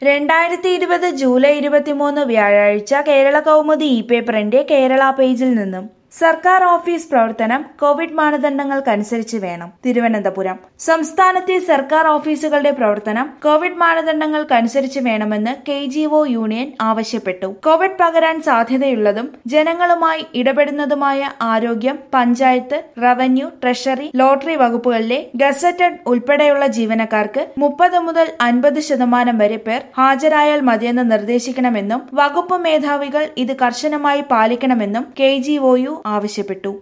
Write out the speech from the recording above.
രണ്ടായിരത്തി ഇരുപത് ജൂലൈ ഇരുപത്തിമൂന്ന് വ്യാഴാഴ്ച കേരള കൗമുദി ഇ പേപ്പറിന്റെ കേരള പേജിൽ നിന്നും സർക്കാർ ഓഫീസ് പ്രവർത്തനം കോവിഡ് മാനദണ്ഡങ്ങൾക്കനുസരിച്ച് വേണം തിരുവനന്തപുരം സംസ്ഥാനത്തെ സർക്കാർ ഓഫീസുകളുടെ പ്രവർത്തനം കോവിഡ് മാനദണ്ഡങ്ങൾക്കനുസരിച്ച് വേണമെന്ന് കെ ജി ഒ യൂണിയൻ ആവശ്യപ്പെട്ടു കോവിഡ് പകരാൻ സാധ്യതയുള്ളതും ജനങ്ങളുമായി ഇടപെടുന്നതുമായ ആരോഗ്യം പഞ്ചായത്ത് റവന്യൂ ട്രഷറി ലോട്ടറി വകുപ്പുകളിലെ ഗസറ്റഡ് ഉൾപ്പെടെയുള്ള ജീവനക്കാർക്ക് മുപ്പത് മുതൽ അൻപത് ശതമാനം വരെ പേർ ഹാജരായാൽ മതിയെന്ന് നിർദ്ദേശിക്കണമെന്നും വകുപ്പ് മേധാവികൾ ഇത് കർശനമായി പാലിക്കണമെന്നും കെ ജി ഒ യു ആവശ്യപ്പെട്ടു